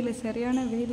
வெயில் சரியான வெயில்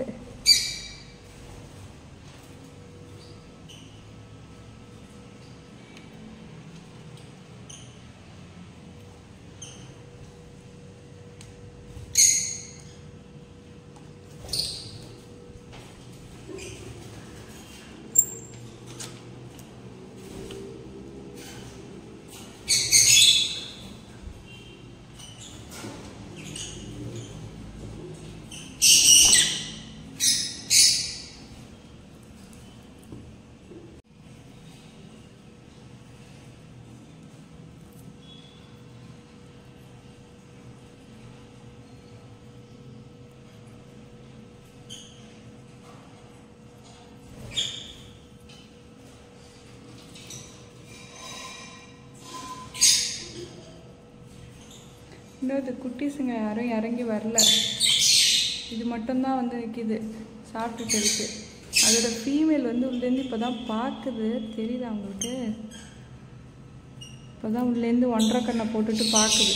இன்னும் இது குட்டீஸுங்க யாரும் இறங்கி வரல இது மட்டும்தான் வந்து நிற்கிது சாப்பிட்டுட்டு இருக்கு அதோட ஃபீமேல் வந்து உள்ளேருந்து இப்போ தான் பார்க்குது தெரியுதா உங்களுக்கு இப்போ தான் உள்ளேருந்து ஒன்றரை கண்ணை போட்டுட்டு பார்க்குது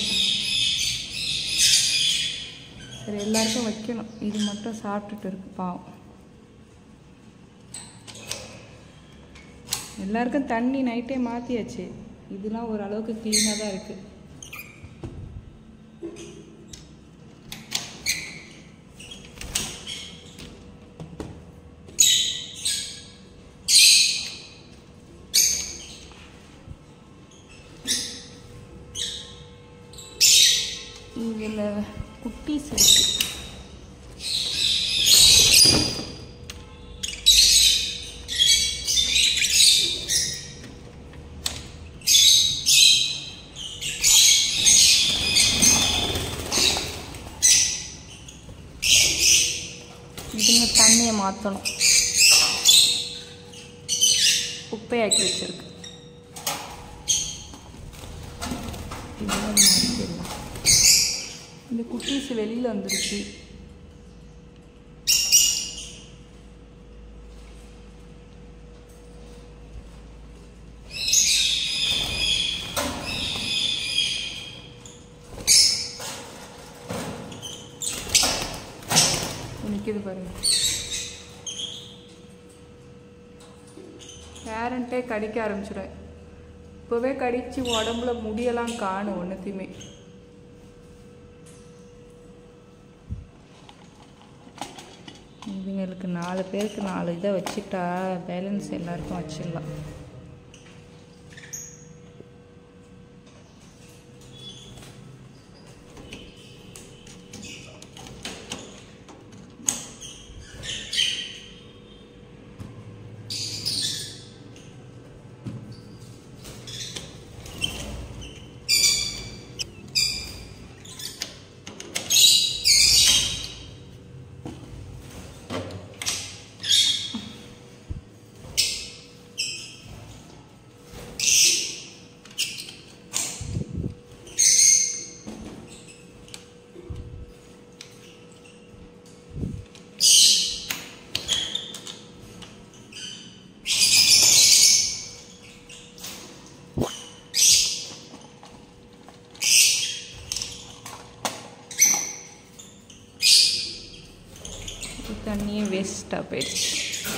சரி எல்லாருக்கும் வைக்கணும் இது மட்டும் சாப்பிட்டுட்டு இருக்கு பாவம் எல்லாருக்கும் தண்ணி நைட்டே மாற்றியாச்சு இதெல்லாம் ஓரளவுக்கு க்ளீனாக தான் இருக்குது இதில் குட்டீஸ் இருக்கு இதுங்க தண்ணியை மாற்றணும் குப்பையாக்கி வச்சிருக்கு இதெல்லாம் மாற்றிடலாம் இந்த குட்டீஸ் வெளியில் வந்துருச்சு நிற்கிது பாருங்க பேரண்ட்டே கடிக்க ஆரம்பிச்சிடும் இப்போவே கடிச்சு உடம்புல முடியெல்லாம் காணும் ஒன்றுத்தையுமே இவங்களுக்கு நாலு பேருக்கு நாலு இதை வச்சுட்டா பேலன்ஸ் எல்லாருக்கும் வச்சிடலாம் இது தண்ணியே வேஸ்ட்டாக போயிடுச்சு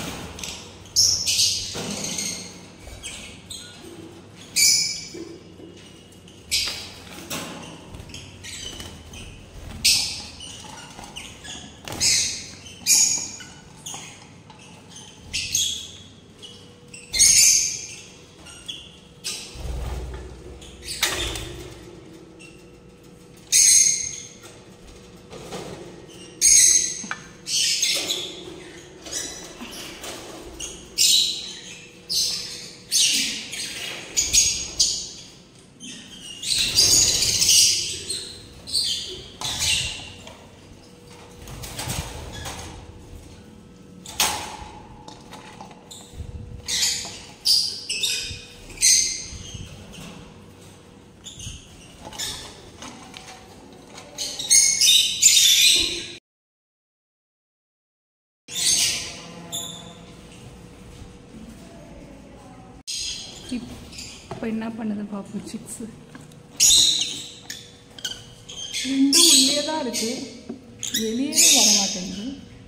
இப்போ என்ன பண்ணுது பார்ப்போம் சிக்ஸு ரெண்டும் உள்ளே தான் இருக்குது வெளியே வர மாட்டேங்குது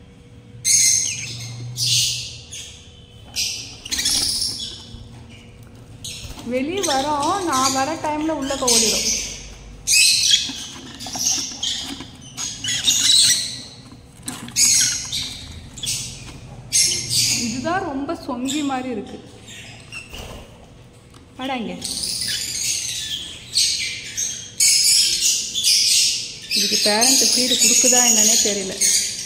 வெளியே வரோம் நான் வர டைமில் உள்ளக்க ஓடிடும் இதுதான் ரொம்ப சொங்கி மாதிரி இருக்கு வாடாங்க இதுக்கு பேரண்ட் ஃபீடு கொடுக்குதா என்னன்னே தெரியல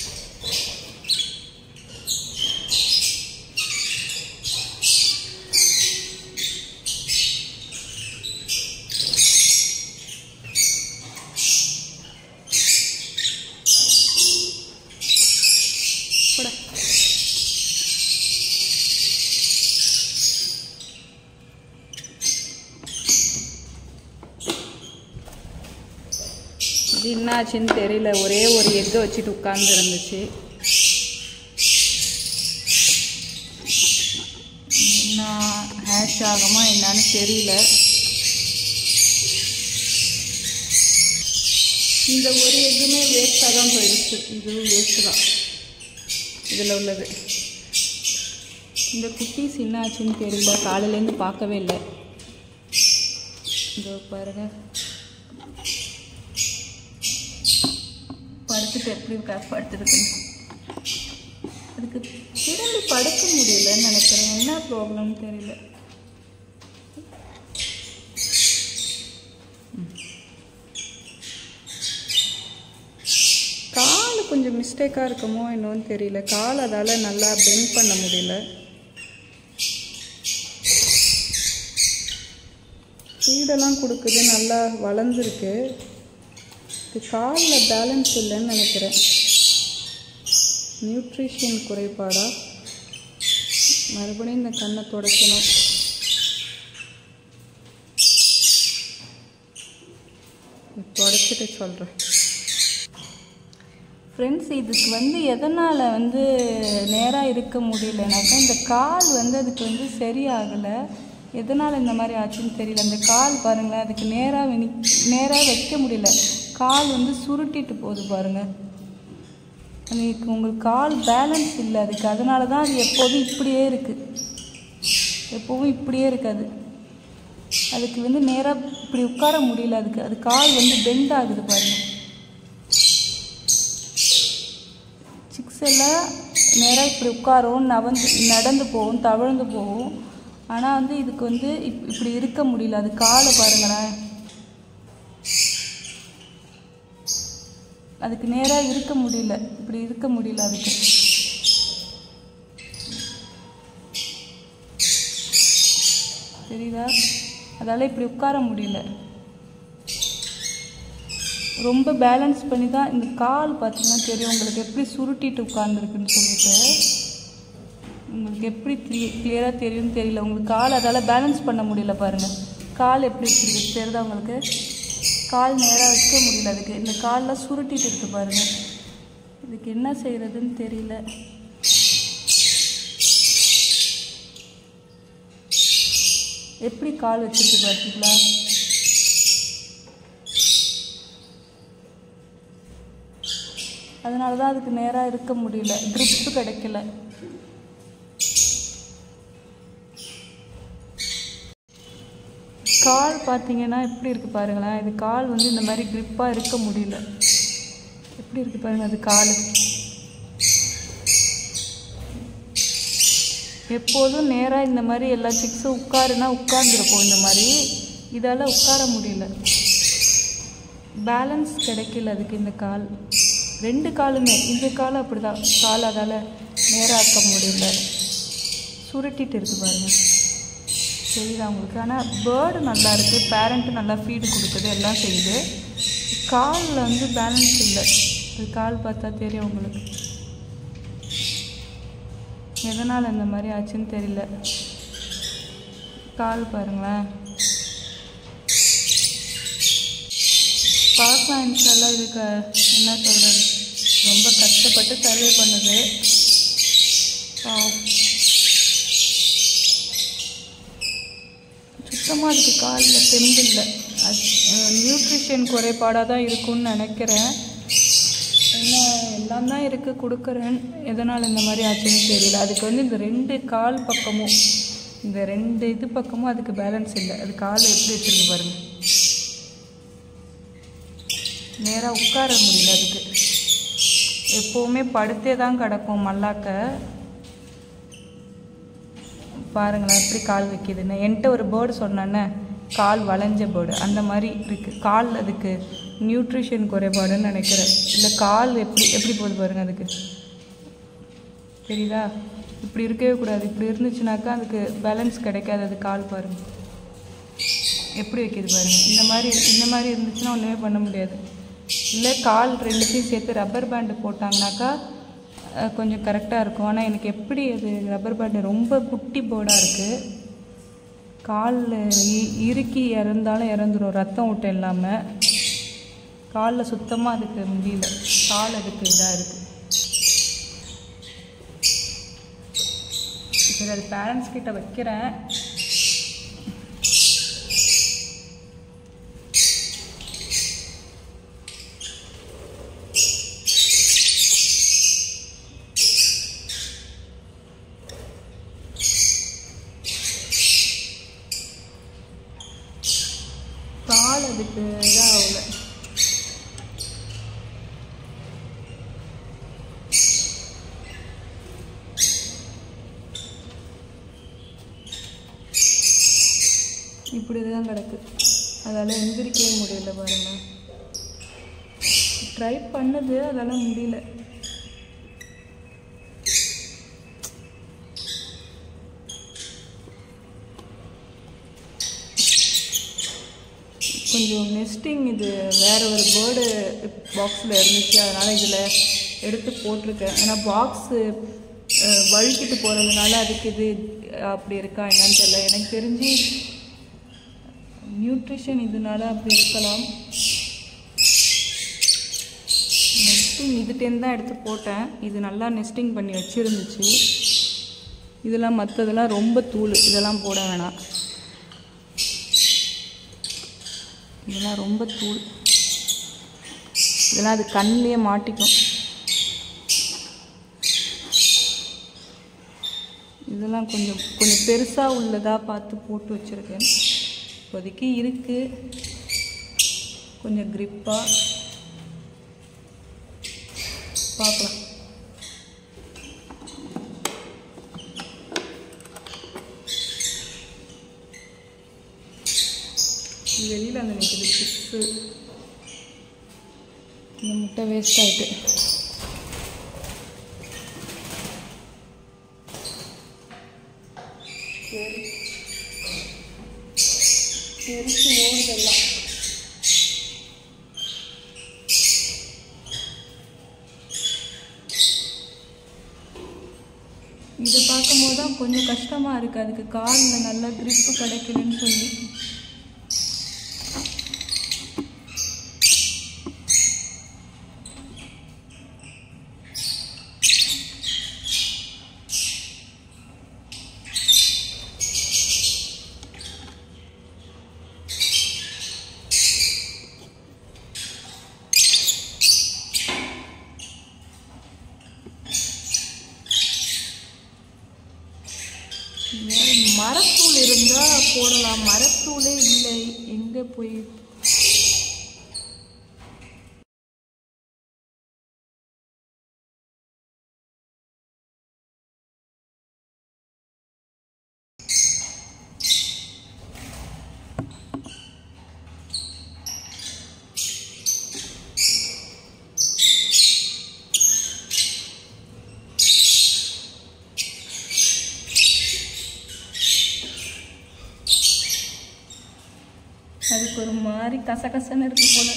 போடா இது என்னாச்சுன்னு தெரியல ஒரே ஒரு எக்கை வச்சுட்டு உட்கார்ந்து இருந்துச்சு என்ன ஹேஷ் ஆகுமா என்னன்னு தெரியல இந்த ஒரு எக்குமே வேஸ்ட்டாக தான் போயிடுச்சு இதுவும் வேஸ்ட்டு தான் இதில் உள்ளது இந்த குட்டீஸ் என்ன ஆச்சுன்னு தெரியல காலையிலேருந்து பார்க்கவே இல்லை இதோ பாருங்க படுத்துட்டு எப்படி க- படுத்துருக்குன்னு அதுக்கு திரும்பி படுக்க முடியலன்னு நினைக்கிறேன் என்ன ப்ராப்ளம்னு தெரியல கால் கொஞ்சம் மிஸ்டேக்காக இருக்குமோ என்னன்னு தெரியல கால் அதால் நல்லா பெண்ட் பண்ண முடியல ஃபீடெல்லாம் கொடுக்குது நல்லா வளர்ந்துருக்கு இது காலில் பேலன்ஸ் இல்லைன்னு நினைக்கிறேன் நியூட்ரிஷன் குறைபாடா மறுபடியும் இந்த கண்ணை துடைக்கணும் துடைச்சிட்டு சொல்கிறேன் ஃப்ரெண்ட்ஸ் இதுக்கு வந்து எதனால் வந்து நேராக இருக்க முடியலனாக்கா இந்த கால் வந்து அதுக்கு வந்து சரியாகலை எதனால் இந்த மாதிரி ஆச்சுன்னு தெரியல இந்த கால் பாருங்களேன் அதுக்கு நேராக வினி நேராக வைக்க முடியல கால் வந்து சுருட்டிட்டு போகுது பாருங்கள் அதுக்கு உங்களுக்கு கால் பேலன்ஸ் இல்லை அதுக்கு அதனால தான் அது எப்போதும் இப்படியே இருக்குது எப்போவும் இப்படியே இருக்காது அதுக்கு வந்து நேராக இப்படி உட்கார முடியல அதுக்கு அது கால் வந்து பெண்ட் ஆகுது பாருங்கள் சிக்ஸ் எல்லாம் நேராக இப்படி உட்காரும் நவந்து நடந்து போகும் தவழ்ந்து போகும் ஆனால் வந்து இதுக்கு வந்து இப் இப்படி இருக்க முடியல அது காலை பாருங்களேன் அதுக்கு நேராக இருக்க முடியல இப்படி இருக்க முடியல அதுக்கு தெரியுதா அதால் இப்படி உட்கார முடியல ரொம்ப பேலன்ஸ் பண்ணி தான் இந்த கால் பார்த்தீங்கன்னா தெரியும் உங்களுக்கு எப்படி சுருட்டிட்டு உட்கார்ந்துருக்குன்னு சொல்லிட்டு உங்களுக்கு எப்படி கிளியராக தெரியும்னு தெரியல உங்களுக்கு கால் அதால் பேலன்ஸ் பண்ண முடியல பாருங்கள் கால் எப்படி இருக்குது தெரியுதா உங்களுக்கு கால் நேராக வைக்க முடியல அதுக்கு இந்த கால்லாம் சுருட்டிட்டு இருக்கு பாருங்கள் இதுக்கு என்ன செய்கிறதுன்னு தெரியல எப்படி கால் வச்சிருக்கு பார்த்தீங்களா அதனால தான் அதுக்கு நேராக இருக்க முடியல grip கிடைக்கல கால் பார்த்தீங்கன்னா எப்படி இருக்குது பாருங்களேன் இது கால் வந்து இந்த மாதிரி grip-ஆ இருக்க முடியல எப்படி இருக்குது பாருங்க அது கால் எப்போதும் நேராக இந்த மாதிரி எல்லா சிக்ஸும் உட்காருனா உட்கார்ந்துருக்கும் இந்த மாதிரி இதால் உட்கார முடியல பேலன்ஸ் கிடைக்கல அதுக்கு இந்த கால் ரெண்டு காலுமே இந்த கால் அப்படிதான் கால் அதால் நேராக்க முடியல சுருட்டிட்டு இருக்கு பாருங்க தெரியுதா உங்களுக்கு ஆனால் பேர்டு நல்லா இருக்குது பேரண்ட்டு நல்லா ஃபீடு கொடுக்குது எல்லாம் செய்யுது காலில் வந்து பேலன்ஸ் இல்லை அது கால் பார்த்தா தெரியும் உங்களுக்கு எதனால் இந்த மாதிரி ஆச்சுன்னு தெரியல கால் பாருங்களேன் பார்க்கலாம் இன்ஷால்லாம் இதுக்கு என்ன சொல்கிறது ரொம்ப கஷ்டப்பட்டு சர்வே பண்ணுது பாவம். சுத்தமாக அதுக்கு காலில் தெம்பு இல்லை அது நியூட்ரிஷன் குறைபாடாக தான் இருக்கும்னு நினைக்கிறேன் என்ன நல்லா தான் இருக்குது கொடுக்குறேன் எதனால் இந்த மாதிரி ஆச்சுன்னு தெரியல அதுக்கு வந்து இந்த ரெண்டு கால் பக்கமும் இந்த ரெண்டு இது பக்கமும் அதுக்கு பேலன்ஸ் இல்லை அது கால் எப்படி வச்சிருக்கு பாருங்க நேராக உட்கார முடியல அதுக்கு எப்போவுமே படுத்தே தான் கிடக்கும் மல்லாக்க பாருங்களேன் எப்படி கால் வைக்கிதுன்னு என்கிட்ட ஒரு பேர்டு சொன்னேன்னே கால் வளைஞ்ச பேர்டு அந்த மாதிரி இருக்குது கால் அதுக்கு நியூட்ரிஷன் குறைபாடுன்னு நினைக்கிறேன் இல்லை கால் எப்படி எப்படி போகுது பாருங்க அதுக்கு தெரியுதா இப்படி இருக்கவே கூடாது இப்படி இருந்துச்சுனாக்கா அதுக்கு பேலன்ஸ் கிடைக்காது அது கால் பாருங்க எப்படி வைக்கிது பாருங்க இந்த மாதிரி இந்த மாதிரி இருந்துச்சுன்னா ஒன்றுமே பண்ண முடியாது இல்லை கால் ரெண்டுத்தையும் சேர்த்து ரப்பர் பேண்டு போட்டாங்கனாக்கா அஹ், கொஞ்சம் கரெக்டாக இருக்கும் ஆனால் எனக்கு எப்படி அது ரப்பர் பேண்டு ரொம்ப குட்டி போர்டாக இருக்குது காலில் இறுக்கி இறந்தாலும் இறந்துரும் ரத்தம் ஊட்டம் இல்லாமல் காலில் சுத்தமாக அதுக்கு முடியல கால் அதுக்கு இதாக இருக்குது சரி அது பேரண்ட்ஸ் கிட்ட வைக்கிறேன் கால் அதுக்கு இதாக ஆகல இப்படி தான் கிடக்கு அதால் எந்திரிக்கவே முடியல பாருங்க ட்ரை பண்ணுது அதெல்லாம் முடியல கொஞ்சம் நெஸ்டிங் இது வேற ஒரு பேர்டு பாக்ஸில் இருந்துச்சு அதனால் இதில் எடுத்து போட்டிருக்கேன் ஏன்னா பாக்ஸு வழுக்கிட்டு போகிறதுனால அதுக்கு இது அப்படி இருக்கா என்னன்னு தெரியல எனக்கு தெரிஞ்சு நியூட்ரிஷன் இதனால அப்படி இருக்கலாம் நெஸ்டிங் இதுட்டேருந்து தான் எடுத்து போட்டேன் இது நல்லா நெஸ்டிங் பண்ணி வச்சுருந்துச்சு இதெல்லாம் மற்றதெல்லாம் ரொம்ப தூள் இதெல்லாம் போட வேணாம் இதெல்லாம் ரொம்ப தூள் இதெல்லாம் அது கண்ணிலேயே மாட்டிக்கும் இதெல்லாம் கொஞ்சம் கொஞ்சம் பெருசாக உள்ளதாக பார்த்து போட்டு வச்சுருக்கேன் இப்போதைக்கு இருக்குது கொஞ்சம் க்ரிப்பாக பார்க்கலாம் இது வெளியில் அந்த நிற்குது சிப்ஸு இந்த முட்டை வேஸ்ட் ஆகிட்டு சரி தெரிச்சு ஓடுதெல்லாம் இதை பார்க்கும்போது தான் கொஞ்சம் கஷ்டமாக இருக்குது அதுக்கு காலில் நல்லா grip கிடைக்கலன்னு சொல்லி வேற மரத்தூள் இருந்தால் போடலாம் மரத்தூளே இல்லை எங்கே போய் அதுக்கு ஒரு மாதிரி கசகசன்னு இருக்கு போல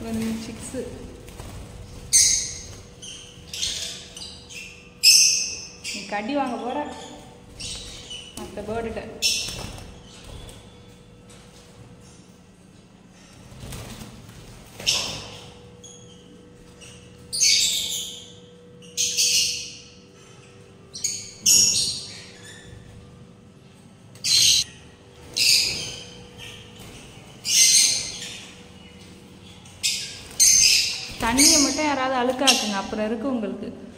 ஒரு சிக்ஸு நீ கடி வாங்க போற மற்ற பேர்டுகிட்ட தண்ணியை மட்டும் யாராவது அழுக்காக்குங்க அப்புறம் இருக்கு உங்களுக்கு